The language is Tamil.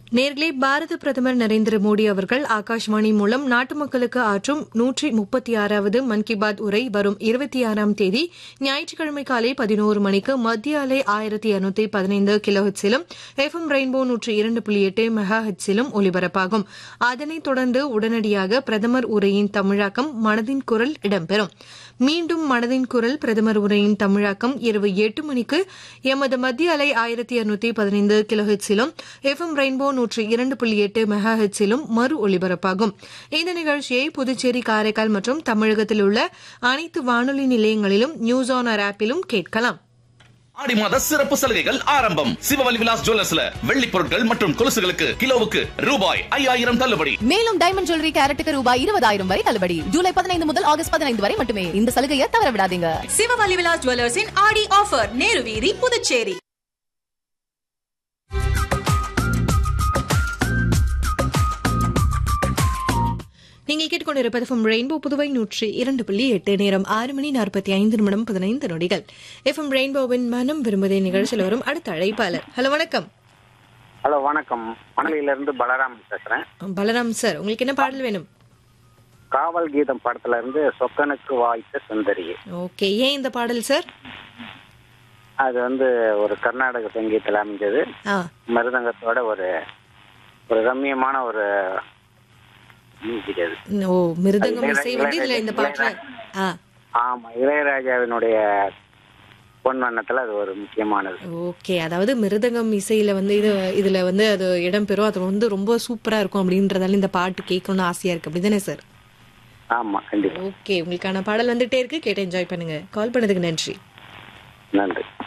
நேர்களே பாரத பிரதமர் நரேந்திர மோடி அவர்கள் ஆகாஷ்வாணி மூலம் நாட்டு மக்களுக்கு ஆற்றும் நூற்றி முப்பத்தி ஆறாவது மன் கி பாத் உரை வரும் இருபத்தி ஆறாம் தேதி ஞாயிற்றுக்கிழமை காலை பதினோரு மணிக்கு மத்திய அலை ஆயிரத்தி இருநூத்தி பதினைந்து கிலோ ஹெட்ஸிலும் எஃப்எம் ரெயின்போ நூற்றி இரண்டு புள்ளி எட்டு மெகா ஹெட்ஸிலும் ஒலிபரப்பாகும் அதனைத் தொடர்ந்து உடனடியாக பிரதமர் உரையின் தமிழாக்கம் மனதின் குரல் இடம்பெறும் மீண்டும் மனதின் குரல் பிரதமர் உரையின் தமிழாக்கம் இரவு எட்டு மணிக்கு எமது மத்திய அலை ஆயிரத்தி இருநூத்தி பதினைந்து கிலோ ஹெட்ஸிலும் எஃப்எம் ரெயின்போ நூற்றி இரண்டு புள்ளி எட்டு மெகா ஹெட்ஸிலும் மறு ஒலிபரப்பாகும் இந்த நிகழ்ச்சியை புதுச்சேரி காரைக்கால் மற்றும் தமிழகத்தில் உள்ள அனைத்து வானொலி நிலையங்களிலும் நியூஸ் ஆன் ஆர் ஆப்பிலும் கேட்கலாம் ஆடி மாத சிறப்பு சலுகைகள் ஆரம்பம் சிவவலி விலாஸ் ஜுவல்லர்ஸ்ல வெள்ளி பொருட்கள் மற்றும் கொலுசுகளுக்கு கிலோவுக்கு ரூபாய் ஐயாயிரம் தள்ளுபடி மேலும் டைமண்ட் ஜுவல்லரி கேரட்டுக்கு ரூபாய் இருபதாயிரம் வரை தள்ளுபடி ஜூலை பதினைந்து முதல் ஆகஸ்ட் பதினைந்து வரை மட்டுமே இந்த சலுகையை தவற விடாதீங்க சிவவலி விலாஸ் ஜுவல்லர்ஸின் ஆடி ஆஃபர் நேரு வீதி புதுச்சேரி நீங்கள் கேட்டுக்கொண்டிருப்பது எஃப்எம் ரெயின்போ புதுவை நூற்றி இரண்டு புள்ளி எட்டு நேரம் ஆறு மணி நாற்பத்தி ஐந்து நிமிடம் பதினைந்து நொடிகள் எஃப்எம் ரெயின்போவின் மனம் விரும்புதே நிகழ்ச்சியில் வரும் அடுத்த அழைப்பாளர் ஹலோ வணக்கம் ஹலோ வணக்கம் மணலியில இருந்து பலராம் பேசுறேன் பலராம் சார் உங்களுக்கு என்ன பாடல் வேணும் காவல் கீதம் படத்துல இருந்து சொக்கனுக்கு வாய்த்த சுந்தரி ஓகே ஏன் இந்த பாடல் சார் அது வந்து ஒரு கர்நாடக சங்கீதத்தில் அமைஞ்சது ஆ மிருதங்கத்தோட ஒரு ஒரு ரம்மியமான ஒரு மியூசிக் அது ஓ மிருதங்கம் இசை வந்து இதுல இந்த பாட்டுல ஆ ஆமா இளையராஜாவினுடைய பொன் வண்ணத்துல அது ஒரு முக்கியமானது ஓகே அதாவது மிருதங்கம் இசையில வந்து இது இதுல வந்து அது இடம்பெறும் அது வந்து ரொம்ப சூப்பரா இருக்கும் அப்படின்றதால இந்த பாட்டு கேட்கணும்னு ஆசையா இருக்கு அப்படிதானே சார் ஆமா கண்டிப்பா ஓகே உங்களுக்கான பாடல் வந்துட்டே இருக்கு கேட்டு என்ஜாய் பண்ணுங்க கால் பண்ணதுக்கு நன்றி நன்றி